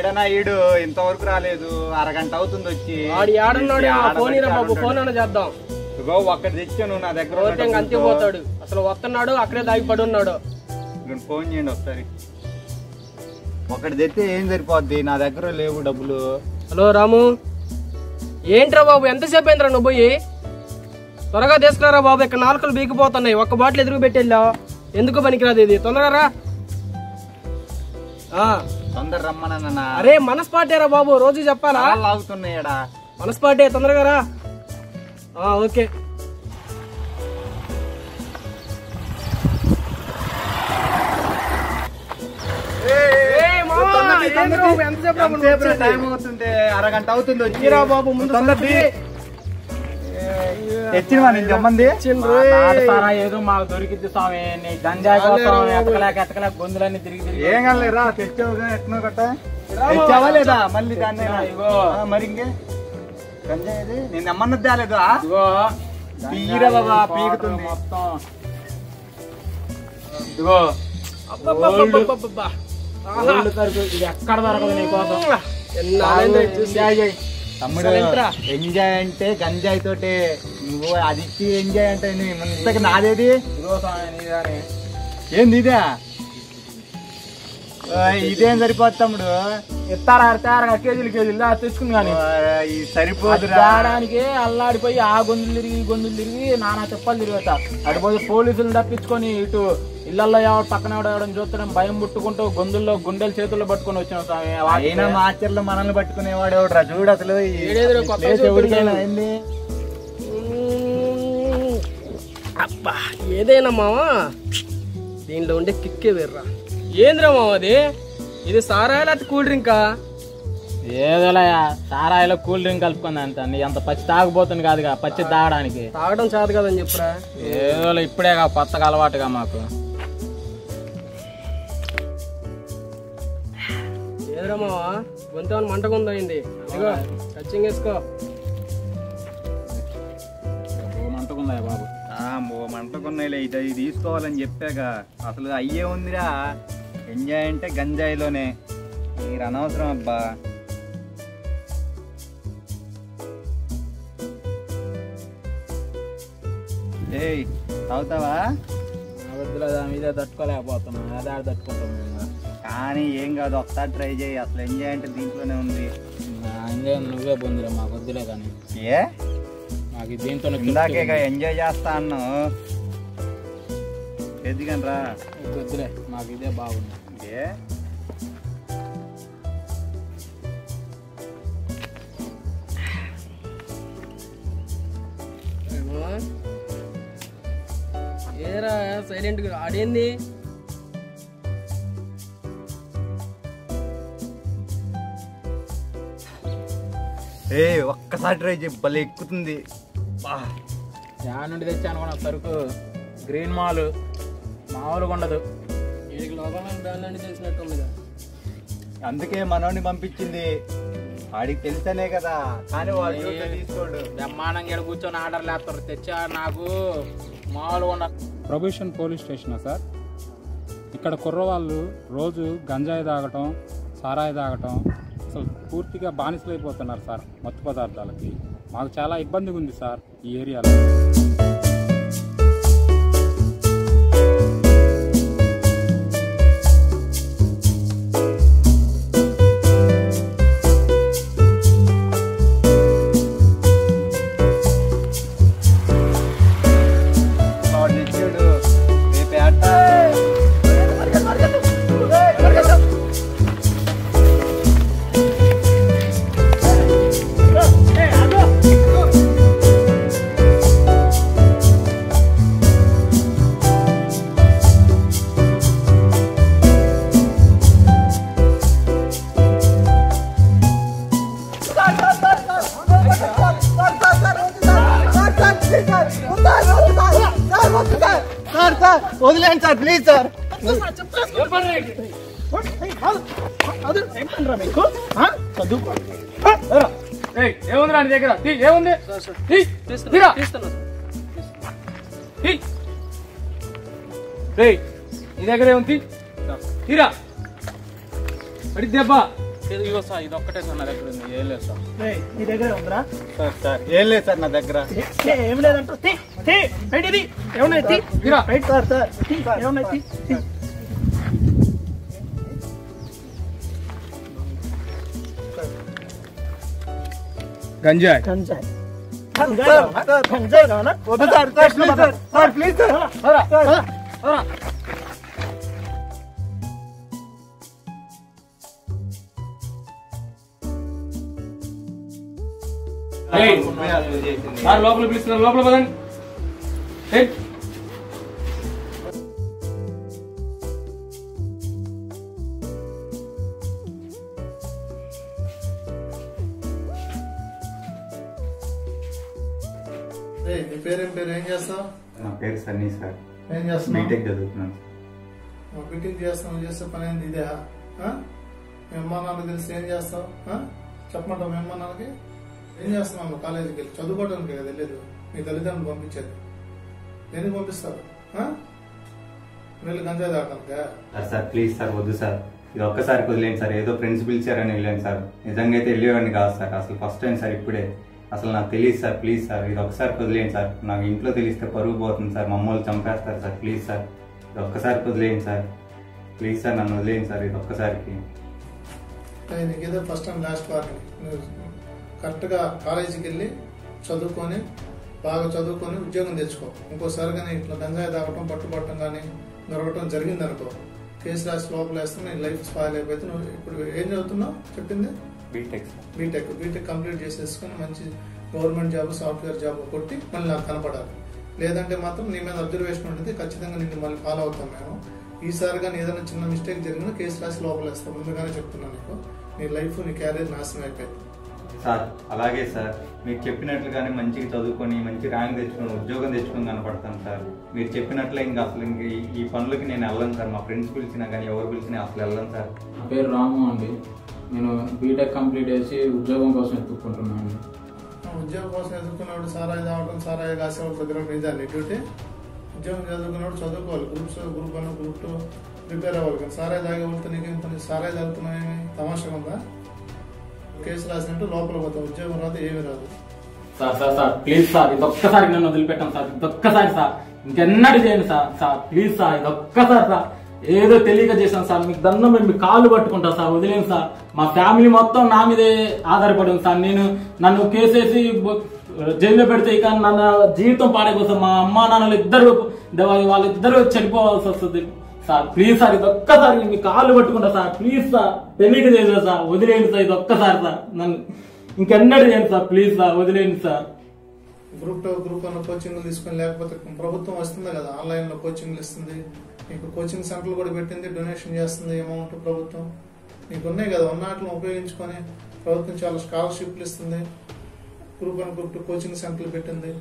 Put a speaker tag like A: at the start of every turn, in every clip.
A: ఎక్కడనా ఈడు ఇంతవరకు రాలేదు అరగంట అవుతుంది వచ్చి
B: వాడు ఏడున్నాడు
A: ఆడ
B: ఫోన్ ఇరా బాబు
A: ఆడున్నాడు.
B: ఫోన్ అన్న చేద్దాం
A: ఇదిగో ఒక్కటి తెచ్చాను నా దగ్గర ఉన్న
B: పోతే ఇంక అంతే
A: డబ్బులతో.
B: పోతాడు అసలు వస్తున్నాడు అక్కడే దాగి పడి ఉన్నాడు
A: ఇదిగో ఫోన్ చేయండి ఒకసారి ఒకటి తెస్తే ఏం సరిపోద్ది నా దగ్గర లేవు డబ్బులు
B: హలో రాము ఏంట్రా బాబు ఎంతసేపు అయిందిరా నువ్వు పోయి త్వరగా తీసుకురారా బాబు ఇక్కడ నాలుకలు బీకిపోతున్నాయి ఒక్క బాటిల్ ఎదురు పెట్టి వెళ్ళావు ఎందుకు పనికిరాదు ఇది తొందరగా రా ఆ,
A: తొందర రమ్మనన్నా
B: అరే మనస్పాటేరా బాబు రోజు చెప్పాలా
A: లాగుతున్నాయడా
B: మనస్పాటే తొందరగా రా ఆ, ఓకే ఏయ్ మావా, ఏంట్రా బాబు, ఎంతసేపు రా బాబు నువ్వు
A: ఎంతసేపు రా
B: వచ్చేది?
A: టైం అవుతుంది అరగంట అవుతుంది వచ్చి
B: తీరా బాబు ముందు
A: తొందర
B: సర్ది.
A: తెచ్చినవా నేను జమ్మంది
B: ఇచ్చిండ్రు.
C: సారా ఏదో మాకు దొరికింది స్వామి నీ గంజాయి కోసం ఎతకలేక ఎతకలేక గొంతులన్నీ తిరిగి తిరిగి
A: ఏం కాలేరా తెచ్చావుగా ఎట్నో గట్ట తెచ్చావా లేదా మళ్ళీ దాన్ని
C: ఇగో.
A: ఆ, మరి ఇంకే గంజా ఇది నేను నమ్మన్నది తేలేదా
C: ఇదిగో
A: పీరా బాబా పీకుతుంది
C: మొత్తం ఇదిగో
B: అబ్బబ్బబ్బబ్బబ్బబ్బా. ఆహా.
C: ఓల్డ్ సరుకు ఇది ఎక్కడ దొరకదు నీ కోసం
B: ఎన్నాళ్ళైందో ఇది చూసి.
C: ఎంజాయ్ చేయి
A: తమ్ముడు
B: అసలు ఎంట్రా?
A: ఎంజాయ్ అంటే గంజాయి తోటే నువ్వు అది ఇచ్చి ఎంజాయ్ అంటే నీ- ఇంతకు నాదేది
C: ఇదిగో స్వామి నీదాని
A: ఏంది ఇదే ఆ, ఇదేం సరిపోదు తమ్ముడు
C: ఇస్తారా తయారుగా కేజీలు కేజీలు దా, తెచ్చుకుంది కానీ
A: ఆ, ఈ సరిపోదురా
C: దాడానికి అల్లాడిపోయి ఆ గొంతులు తిరిగి ఈ గొంతులు తిరిగి నానా చెప్పలు తిరుగుతా అటుపోయి పోలీసులు తప్పించుకొని ఇటు ఇళ్లలో ఎవరు పక్కన ఎవడో ఎవడని చూస్తడం భయం పుట్టుకుంటూ గొంతుల్లో గుండెలు చేతుల్లో పట్టుకొని వచ్చిన స్వామి
A: అయినా మాచర్లు మనల్ని పట్టుకునేవాడు ఎవడురా చూడు అసలు ఈ
B: ఏడేదిరా కొత్త
A: place
B: చూపుడు
A: ఎవరికైనా
B: నేను.
A: అయింది
B: మ్మ్. అబ్బా ఏదైనా మావా దీంట్లో ఉండే కిక్కే వేర్రా ఏంద్రా మావా అది ఇది సారా లేకపోతే కూల్ డ్రింకా
C: ఏదోలే సారాయిలో కూల్ డ్రింక్ కలుపుకుంది అంత నీ అంత పచ్చి తాగబోతుంది కాదుగా పచ్చి తాగడానికి
B: తాగడం చేత కదని చెప్పురా
C: ఏదోలే ఇప్పుడేగా కొత్తగా అలవాటుగా మాకు
B: ఏదిరా మావా గొంతు ఏమైనా మంటగా ఉందో అయింది ఇదిగో టచింగ్ వేసుకో
C: మంటకుందా బాబు
A: ఆ, ఓ మంటకున్నాయిలే ఇది ఇది తీసుకోవాలని చెప్పాక అసలు అయ్యే ఉందిరా ఎంజాయ్ అంటే గంజాయిలోనే మీరు అనవసరం అబ్బా ఏయ్ తాగుతావా
C: నా వద్దులే దాని మీదే తట్టుకోలేకపోతున్నాం అదే ఆడ తట్టుకుంటాం మేము
A: కానీ ఏం కాదు ఒకసారి ట్రై చేయి అసలు ఎంజాయ్ అంటే దీంట్లోనే ఉంది
C: ఇంకే నువ్వే పొందిలే మాకు వద్దులే కానీ
A: ఏ
C: మాకు దీంతో
A: ఇందాకే ఎంజాయ్ చేస్తా అన్ను ఎదిగని రా
C: వద్దులే మాకు ఇదే బాగుంది
A: ఏ
B: ఏమో? ఏరా సైలెంట్ గా ఆడేంది
A: ఏ ఒక్కసారి ట్రై చేయి భలే ఎక్కుతుంది బా.
C: యా నుండి తెచ్చాను కూడా సరుకు గ్రీన్ మాల్ మామూలుగా ఉండదు
B: వీడికి లోపల బ్రాండ్ తెలిసినట్టు ఉంది
A: అందుకే మనోడిని పంపించింది వాడికి తెలుసనే కదా కానీ వాడు చూస్తే తీసుకోడు
C: బ్రహ్మాండంగా ఈడ కూర్చొని ఆర్డర్ లేస్తారు తెచ్చా నాకు మామూలుగా ఉండదు
D: ప్రొబిషన్ పోలీస్ స్టేషనా సార్ ఇక్కడ కుర్రవాళ్ళు రోజు గంజాయి తాగటం సారాయి తాగటం అసలు పూర్తిగా బానిసలైపోతున్నారు సార్ మత్తు పదార్థాలకి మాకు చాలా ఇబ్బందిగా ఉంది సార్ ఈ ఏరియాలో
A: వాడు తెచ్చాడు రేపు ఏట వదిలేండి సార్ ప్లీజ్ సార్
C: ఏముంది నీ దగ్గర తీ, ఏముంది తీ, తీరా.
B: తీస్తున్నా
C: తీ. రేయ్, నీ దగ్గర ఏముంది తీ. తీరా అడి దెబ్బ ఇది ఇగో సార్ ఇది ఒక్కటే సార్ నా దగ్గర ఉంది ఏం లేదు సార్
B: రేయ్, నీ దగ్గరే ఉందిరా
A: సార్ సార్ ఏం లేదు సార్ నా దగ్గర
B: ఏ, ఏం లేదంటూ తీ, తీ, బయట ఇది. ఏమున్నాయి తీ. బయట సార్, సార్, తీ, ఏమున్నాయి తీ, తీ.
A: గంజాయ్
B: గంజాయి. గంజాయి కావాలా? గంజాయి కావాలా?
A: వద్దు sir sir please sir sir please sir
B: పదరా, పదరా, పదరా.
C: సార్ లోపల పిలుస్తున్నారు లోపల పదండి ఏయ్.
E: ఏయ్, నీ పేరేం పేరు ఏం చేస్తావు
A: నా పేరు సన్నీ సార్
E: ఏం చేస్తున్నావు
A: బీటెక్ చదువుతున్నాను
E: నువ్వు బీటెక్ చేస్తావు నువ్వు చేసే పని ఏంది ఇదే ఆ? మీ అమ్మా నాన్నకి తెలిసి ఏం చేస్తావు ఆ? చెప్పమంటావు మీ అమ్మా నాన్నకి ఏం చేస్తున్నావు నువ్వు కాలేజీకి వెళ్ళి చదువుకోవడానికి కదా వెళ్ళేది మీ తల్లిదండ్రులు పంపించేది దేనికి పంపిస్తారు ఆ? వీళ్ళు గంజాయి తాగడానికా
A: సార్ సార్ ప్లీజ్ సార్ వద్దు సార్ ఇది ఒక్కసారి వదిలేండి సార్ ఏదో ఫ్రెండ్స్ పిలిచారని వెళ్ళాను సార్ నిజంగా అయితే వెళ్ళేవాడిని కాదు సార్ అసలు ఫస్ట్ టైం సార్ ఇప్పుడే అసలు నాకు తెలియదు సార్ ప్లీజ్ సార్ ఇది ఒక్కసారి వదిలేండి సార్ నాకు ఇంట్లో తెలిస్తే పరుగు పోతుంది సార్ మమ్మల్ని చంపేస్తారు సార్ ప్లీజ్ సార్ ఇది ఒక్కసారి వదిలేండి సార్ ప్లీజ్ సార్ నన్ను వదిలేయండి సార్ ఇది ఒక్కసారికి
E: ఏయ్, నీకేదో ఫస్ట్ అండ్ లాస్ట్ వార్నింగ్ నువ్వు కరెక్ట్గా కాలేజీకి వెళ్ళి చదువుకొని బాగా చదువుకొని ఉద్యోగం తెచ్చుకో ఇంకోసారి కానీ ఇట్లా గంజాయి తాగటం పట్టుబట్టడం కానీ దొరకటం జరిగింది అనుకో కేసు రాసి లోపల వేస్తే నీ లైఫ్ స్పాయిల్ అయిపోతే నువ్వు ఇప్పుడు ఏం చదువుతున్నావు చెప్పింది
A: BTech sir
E: BTech BTech complete చేసేసుకొని మంచి గవర్నమెంట్ జాబ్ సాఫ్ట్వేర్ జాబ్ కొట్టి మళ్ళీ నాకు కనపడాలి లేదంటే మాత్రం నీ మీద అబ్జర్వేషన్ ఉంటుంది ఖచ్చితంగా నిన్ను మళ్ళీ ఫాలో అవుతాం మేము ఈసారి కానీ ఏదైనా చిన్న మిస్టేక్ జరిగినా కేసు రాసి లోపల వేస్తాం ముందుగానే చెప్తున్నాను నీకు నీ లైఫ్ నీ క్యారియర్ నాశనం అయిపోయింది
A: సార్ అలాగే సార్ మీరు చెప్పినట్లుగానే మంచిగా చదువుకొని మంచి ర్యాంక్ తెచ్చుకొని ఉద్యోగం తెచ్చుకొని కనపడతాను సార్ మీరు చెప్పినట్లే ఇంకా అసలు ఇంక ఈ- ఈ పనులకి నేను వెళ్ళను సార్ మా ఫ్రెండ్స్ పిలిచినా కానీ ఎవరు పిలిచినా అసలు వెళ్ళను సార్
C: నా పేరు రాము అండి నేను బీటెక్ కంప్లీట్ చేసి ఉద్యోగం కోసం ఎత్తుక్కుంటున్నాను
E: ఆ ఉద్యోగం కోసం ఎదుర్కొన్నవాడు సారాయి తాగడం సారాయి కాసేవాడు దగ్గర ఇదా నీ డ్యూటీ ఉద్యోగం చదువుకున్నవాడు చదువుకోవాలి groups group one group two prepare అవ్వాలి కానీ సారాయి తాగే వాళ్ళతో నీకేం పని సారాయి తాగుతున్నాయేమి తమాషా ఉందా కేసు రాసినట్టు లోపల పోతావు ఉద్యోగం రాదు ఏమీ రాదు
C: sir sir sir please sir ఇది ఒక్కసారి నన్ను వదిలిపెట్టాను సార్ ఇది ఒక్కసారి సార్ ఇంకెన్నటి చేయండి సార్ సార్ ప్లీజ్ సార్ ఇది ఒక్కసారి సార్ ఏదో తెలియక చేశాను సార్ మీకు దండం పెట్టి మీ కాళ్ళు పట్టుకుంటా సార్ వదిలేను సార్ మా ఫ్యామిలీ మొత్తం నా మీదే ఆధారపడి ఉంది సార్ నేను నన్ను కేసేసి బొ- జైల్లో పెడితే ఇక నన్ను జీవితం పాడైపోతుంది మా అమ్మ నాన్నలు ఇద్దరు వాళ్ళిద్దరు చనిపోవాల్సి వస్తుంది సార్ ప్లీజ్ సార్ ఇది ఒక్కసారి మీ కాళ్ళు పట్టుకుంటా సార్ ప్లీజ్ సార్ తెలియక చేయలేదు సార్ వదిలేయండి సార్ ఇది ఒక్కసారి సార్ నన్ను ఇంకెన్నడూ చేయండి సార్ ప్లీజ్ సార్ వదిలేయండి sir
E: group two group one కోచింగ్లు తీసుకొని లేకపోతే ప్రభుత్వం వస్తుంది కదా ఆన్లైన్ లో కోచింగ్లు ఇస్తుంది నీకు కోచింగ్ సెంటర్లు కూడా పెట్టింది డొనేషన్ చేస్తుంది అమౌంట్ ప్రభుత్వం నీకు ఉన్నాయి కదా ఉన్న వాటిని ఉపయోగించుకొని ప్రభుత్వం చాలా స్కాలర్షిప్లు ఇస్తుంది group one group two coaching సెంటర్లు పెట్టింది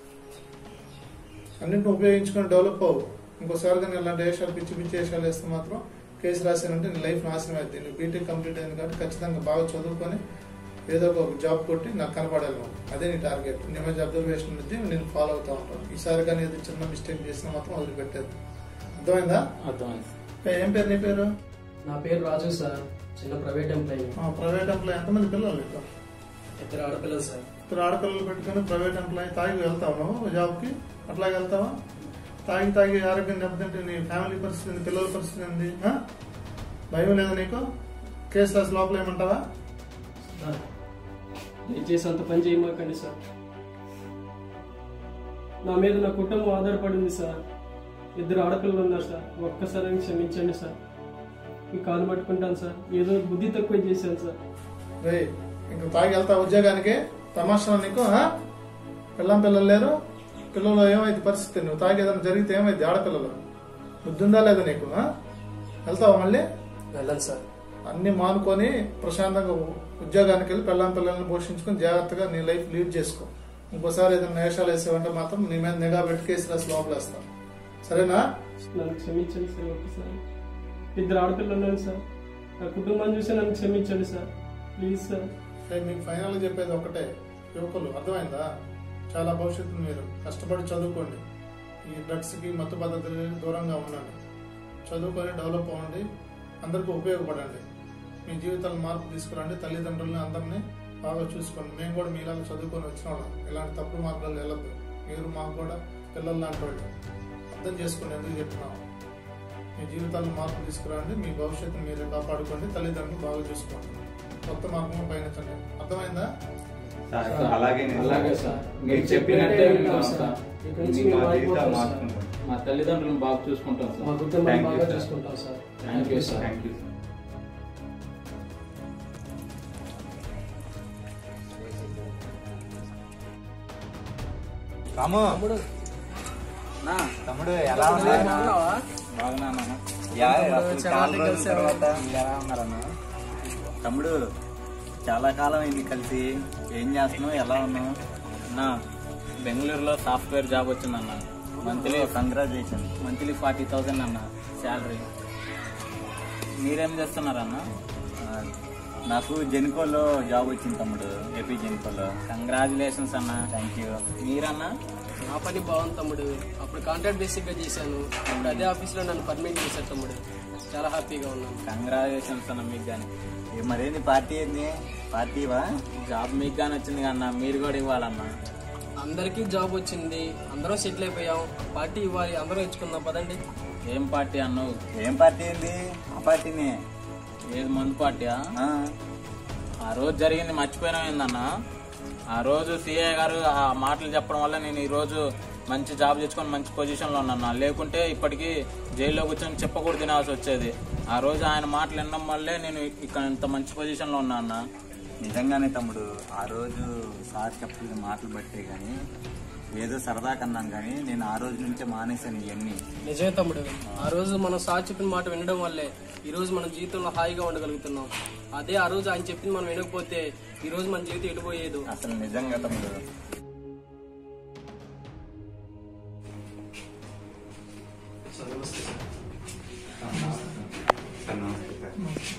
E: అన్నింటిని ఉపయోగించుకొని డెవలప్ అవ్వు ఇంకోసారి కానీ ఇలాంటి వేషాలు పిచ్చి పిచ్చి వేషాలు వేస్తే మాత్రం కేసు రాశానంటే నీ లైఫ్ నాశనం అవుతుంది నువ్వు బీటెక్ కంప్లీట్ అయింది కాబట్టి ఖచ్చితంగా బాగా చదువుకొని ఏదో ఒక జాబ్ కొట్టి నాకు కనపడాలి నువ్వు. అదే నీ టార్గెట్ నీ మీద అబ్జర్వేషన్ ఉంది నేను ఫాలో అవుతా ఉంటాను ఈసారి కానీ ఏదో చిన్న మిస్టేక్ చేసినా మాత్రం వదిలిపెట్టేది అర్థమైందా
C: అర్థమైంది
E: ఏ, ఏం పేరు నీ పేరు
B: నా పేరు రాజు సార్ చిన్న ప్రైవేట్ ఎంప్లాయీ
E: ప్రైవేట్ ఎంప్లాయ్ ఎంతమంది పిల్లలు నీకు
B: ఇద్దరు ఆడపిల్లలు సార్
E: ఇప్పుడు ఆడపిల్లలు పెట్టుకుని ప్రైవేట్ ఎంప్లాయ్ తాగి వెళ్తావు నువ్వు జాబ్కి అట్లాగే వెళ్తావా తాగి తాగి ఆరోగ్యం దెబ్బతింటే నీ ఫ్యామిలీ పరిస్థితి ఏంది పిల్లల పరిస్థితి ఏంది ఆ? భయం లేదా నీకు కేసు రాసి లోపల ఏమంటావా
B: సార్ దయచేసి అంత పని చేయమాకండి సార్ నా మీద నా కుటుంబం ఆధారపడింది సార్ ఇద్దరు ఆడపిల్లలు ఉన్నారు సార్ ఒక్కసారి క్షమించండి సార్ మీ కాలు పట్టుకుంటాను సార్ ఏదో బుద్ధి తక్కువ చేశాను సార్
E: రే ఇంక తాగి వెళ్తావు ఉద్యోగానికి తమాషా నీకు ఆ? పిల్లం పిల్లలు లేరు పిల్లలు ఏమైంది పరిస్థితి నువ్వు తాగి ఏదైనా జరిగితే ఏమైంది ఆడపిల్లలు బుద్ధి ఉందా లేదా నీకు ఆ? వెళ్తావా మళ్ళీ
B: వెళ్ళండి సార్
E: అన్ని మానుకొని ప్రశాంతంగా ఉద్యోగానికి వెళ్ళి పిల్లం పిల్లల్ని పోషించుకొని జాగ్రత్తగా నీ లైఫ్ లీడ్ చేసుకో ఇంకోసారి ఏదైనా వేషాలు వేసావంటే మాత్రం నీ మీద నిఘా పెట్టి కేసు రాసి లోపలేస్తాం సరేనా
B: నన్ను క్షమించండి సార్ ఒక్కసారి ఇద్దరు ఆడపిల్లలు ఉన్నారు సార్ నా కుటుంబాన్ని చూసి నన్ను క్షమించండి సార్ ప్లీజ్ సార్
E: నేను మీకు ఫైనల్ గా చెప్పేది ఒకటే యువకులు అర్థమైందా చాలా భవిష్యత్తు మీరు కష్టపడి చదువుకోండి ఈ డ్రగ్స్ కి మత్తు పద్ధతులకి దూరంగా ఉండండి చదువుకొని డెవలప్ అవ్వండి అందరికీ ఉపయోగపడండి మీ జీవితాలు మార్పు తీసుకురండి తల్లిదండ్రులని అందరినీ బాగా చూసుకోండి మేము కూడా మీలాగా చదువుకొని వచ్చిన వాళ్ళం ఇలాంటి తప్పుడు మార్గాలు వెళ్ళొద్దు మీరు మాకు కూడా పిల్లలు లాంటి వాళ్ళు అర్థం చేసుకుని ఎందుకు చెప్తున్నాం మీ జీవితాల్లో మార్పు తీసుకురండి మీ భవిష్యత్తును మీరే కాపాడుకోండి తల్లిదండ్రులు బాగా చూసుకోండి కొత్త మార్గం పయనించండి అర్థమైందా
A: సార్ అలాగే నేను
C: అలాగే సార్ మీరు చెప్పినట్టే వింటాం సార్
B: ఇక్కడ నుంచి
A: మా
B: మేము
A: జీవితాలు
B: అయిపోతాం సార్
A: మార్చుకుంటాం
C: మా తల్లిదండ్రులను బాగా చూసుకుంటాం
B: మా
C: సార్
B: కుటుంబాన్ని
A: Thank you,
B: బాగా
A: sir.
B: చూసుకుంటాం sir
C: thank you sir
A: thank you sir
F: Ramu
B: తమ్ముడు
F: తమ్ముడు ఎలా ఉన్నారు
B: బాగున్నావా?
C: బాగున్నాను
F: యా,
B: తమ్ముడు,
F: అసలు
B: చాలా
F: చాలా రోజుల
B: కలిసావు.
F: తర్వాత
C: మీరు ఎలా ఉన్నారన్నా
F: తమ్ముడు చాలా కాలం అయింది కలిసి ఏం చేస్తున్నావు ఎలా ఉన్నావు
C: అన్న బెంగళూరులో సాఫ్ట్వేర్ జాబ్ వచ్చిందన్న monthly
F: congratulation
C: monthly forty thousand అన్న శాలరీ మీరేం చేస్తున్నారన్న
F: నాకు జెన్కోలో జాబ్ వచ్చింది తమ్ముడు ఏపీ జెన్కోలో
C: కంగ్రాచులేషన్స్ అన్న
F: థ్యాంక్ యూ
C: మీరన్నా
B: నా పని బాగుంది తమ్ముడు అప్పుడు కాంట్రాక్ట్ బేసిక్ గా చేశాను ఇప్పుడు అదే ఆఫీస్ లో నన్ను పర్మనెంట్ చేశారు తమ్ముడు చాలా హ్యాపీగా ఉన్నాను
C: కంగ్రాచులేషన్స్ అన్న మీకు కానీ
F: ఏ మరేంది పార్టీ ఏంది పార్టీవా
C: జాబ్ మీకు కానీ వచ్చింది కన్నా మీరు కూడా ఇవ్వాలన్నా
B: అందరికీ జాబ్ వచ్చింది అందరం సెటిల్ అయిపోయాం పార్టీ ఇవ్వాలి అందరం ఇచ్చుకుందాం పదండి
C: ఏం పార్టీ అన్నావు
F: ఏం పార్టీ ఏంది ఆ పార్టీని
C: ఏది మందు పార్టీయా
F: ఆ,
C: ఆ రోజు జరిగింది మర్చిపోయినా ఏందన్న ఆ రోజు సిఐ గారు ఆ మాటలు చెప్పడం వల్ల నేను ఈ రోజు మంచి జాబ్ తెచ్చుకొని మంచి పొజిషన్ లో ఉన్నాను లేకుంటే ఇప్పటికీ జైల్లో కూర్చొని చెప్పకూడదు తినాల్సి వచ్చేది ఆ రోజు ఆయన మాటలు వినడం వల్లే నేను ఇక్కడ ఇంత మంచి పొజిషన్ లో ఉన్నా అన్న
F: నిజంగానే తమ్ముడు ఆ రోజు సార్ చెప్పిన మాటలు బట్టే కానీ ఏదో సరదా కన్నాను కానీ నేను ఆ రోజు నుంచే మానేశాను ఇవన్నీ
B: నిజమే తమ్ముడు ఆ రోజు మనం సార్ చెప్పిన మాట వినడం వల్లే ఈ రోజు మన జీవితంలో హాయిగా ఉండగలుగుతున్నాం అదే ఆ రోజు ఆయన చెప్పింది మనం వినకపోతే ఈ రోజు మన జీవితం ఎడిపోయేది
F: అసలు నిజంగా తమ్ముడు
A: సార్ నమస్తే సార్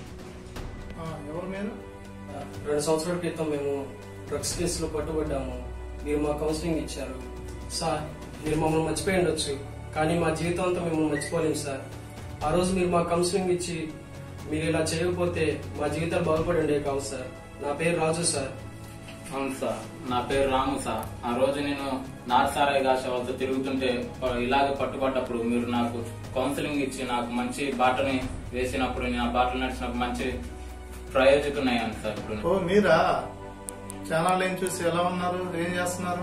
E: ఆ, ఎవరు మీరు
B: రెండు సంవత్సరాల క్రితం మేము డ్రగ్స్ కేసులో పట్టుబడ్డాము మీరు మా కౌన్సిలింగ్ ఇచ్చారు సార్ మీరు మమ్మల్ని మర్చిపోయి ఉండొచ్చు కానీ మా జీవితం అంతా మిమ్మల్ని మర్చిపోలేము సార్ ఆ రోజు మీరు మా కౌన్సిలింగ్ ఇచ్చి మీరు ఇలా చేయకపోతే మా జీవితాలు బాగుపడి ఉండేవి కావు సార్ నా పేరు రాజు సార్
C: అవును సార్ నా పేరు రాము సార్ ఆ రోజు నేను నార్త్ సారాయి గాష వాళ్ళతో తిరుగుతుంటే ప- ఇలాగే పట్టుబడ్డప్పుడు మీరు నాకు కౌన్సిలింగ్ ఇచ్చి నాకు మంచి బాటని వేసినప్పుడు నేను ఆ బాటలు నడిచినప్పుడు మంచి ప్రయోజకున్నాను సార్ ఇప్పుడు
E: ఓ మీరా ఛానల్ ఏం చూసి ఎలా ఉన్నారు ఏం చేస్తున్నారు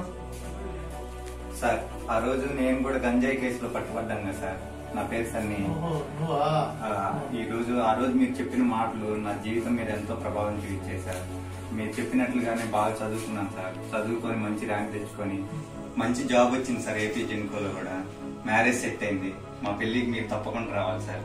A: సార్ ఆ రోజు నేను కూడా గంజాయి కేసులో పట్టుబడ్డాను కదా సార్ నా పేరు సన్ని
E: ఓహో నువ్వా
A: ఆ, ఈ రోజు ఆ రోజు మీరు చెప్పిన మాటలు నా జీవితం మీద ఎంతో ప్రభావం చూపించాయి సార్ మీరు చెప్పినట్లుగానే బాగా చదువుకున్నాను సార్ చదువుకొని మంచి ర్యాంక్ తెచ్చుకొని మంచి జాబ్ వచ్చింది సార్ ఏపీ జెన్కోలో కూడా మ్యారేజ్ సెట్ అయింది మా పెళ్లికి మీరు తప్పకుండా రావాలి సార్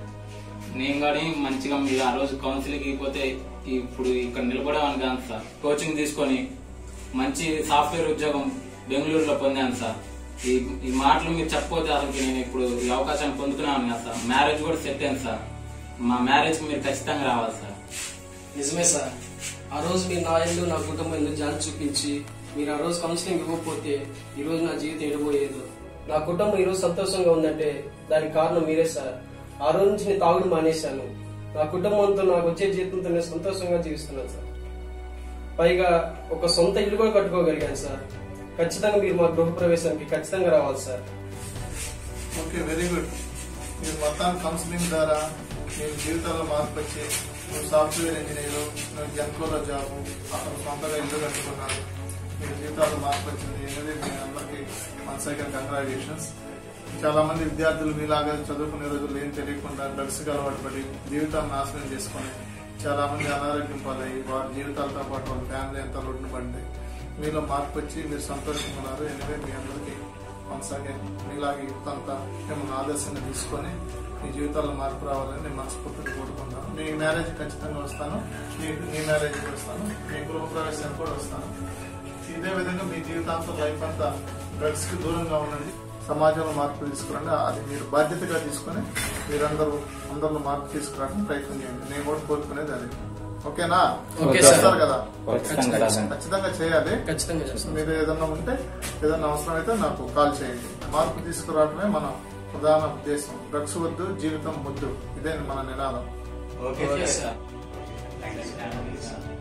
C: నేను కానీ మంచిగా మీరు ఆ రోజు కౌన్సిలింగ్ ఇకపోతే ఇప్పుడు ఇక్కడ నిలబడేవాను కాదు సార్ కోచింగ్ తీసుకొని మంచి సాఫ్ట్వేర్ ఉద్యోగం బెంగళూరులో పొందాను సార్ ఈ ఈ మాటలు మీరు చెప్పకపోతే అసలు నేను ఇప్పుడు ఈ అవకాశాన్ని పొందుతున్నాను కదా సార్ మ్యారేజ్ కూడా సెట్ అయింది సార్ మా మ్యారేజ్ మీరు ఖచ్చితంగా రావాలి సార్
B: నిజమే సార్ ఆ రోజు మీరు నా ఇల్లు నా కుటుంబం ఇల్లు జాలి చూపించి మీరు ఆ రోజు కౌన్సిలింగ్ ఇవ్వకపోతే ఈ రోజు నా జీవితం ఎడిపోయేది నా కుటుంబం ఈ రోజు సంతోషంగా ఉందంటే దానికి కారణం మీరే సార్ ఆ రోజు నుంచి నేను తాగుడు మానేశాను నా కుటుంబంతో నాకు వచ్చే జీవితంతో నేను సంతోషంగా జీవిస్తున్నాను సార్ పైగా ఒక సొంత ఇల్లు కూడా కట్టుకోగలిగాను సార్ ఖచ్చితంగా మీరు మా గృహప్రవేశానికి ఖచ్చితంగా రావాలి సార్
E: ఓకే వెరీ గుడ్ మీరు మొత్తానికి కౌన్సిలింగ్ ద్వారా మీ జీవితాల్లో మార్పు వచ్చి నువ్వు సాఫ్ట్వేర్ ఇంజనీర్ నువ్వు జన్కోలో జాబ్ అక్కడ సొంతగా ఇల్లు కట్టుకున్నారు మీ జీవితాల్లో మార్పు వచ్చింది అనేది మీ అందరికీ మన సెకండ్ కంగ్రాచులేషన్స్ చాలా మంది విద్యార్థులు మీలాగా చదువుకునే రోజులు ఏం తెలియకుండా డ్రగ్స్ అలవాటు పడి జీవితాన్ని నాశనం చేసుకొని చాలా మంది అనారోగ్యం పాలయ్యి వారి జీవితాలతో పాటు వాళ్ళ ఫ్యామిలీ అంతా రోడ్డున పడింది మీలో మార్పు వచ్చి మీరు సంతోషంగా ఉన్నారు ఎనివే మీ అందరికీ వన్స్ అగైన్ మీలాగే యుక్తంతా మిమ్మల్ని ఆదర్శంగా తీసుకొని మీ జీవితాల్లో మార్పు రావాలని నేను మనస్ఫూర్తిగా కోరుకుంటాను మీ మ్యారేజ్ ఖచ్చితంగా వస్తాను మీ మీ మ్యారేజ్ వస్తాను మీ గృహ ప్రవేశానికి కూడా వస్తాను ఇదే విధంగా మీ జీవితాంతం లైఫ్ అంతా డ్రగ్స్ కి దూరంగా ఉండండి సమాజంలో మార్పు తీసుకురండి అది మీరు బాధ్యతగా తీసుకొని మీరందరూ అందరిలో మార్పు తీసుకురావడానికి ప్రయత్నం చేయండి నేను కూడా కోరుకునేది అది ఓకేనా
B: ఓకే
E: చేస్తారు
B: సార్.
E: కదా
C: ఖచ్చితంగా రాదండి.
E: ఖచ్చితంగా చేయాలి
B: ఖచ్చితంగా చేస్తాను
E: మీరు ఏదన్నా ఉంటే ఏదన్నా అవసరం అయితే నాకు కాల్ చేయండి మార్పు తీసుకురావడమే మన ప్రధాన ఉద్దేశం డ్రగ్స్ వద్దు జీవితం ముద్దు ఇదే మన నినాదం
A: okay
B: okay
A: sir
B: sir
G: understand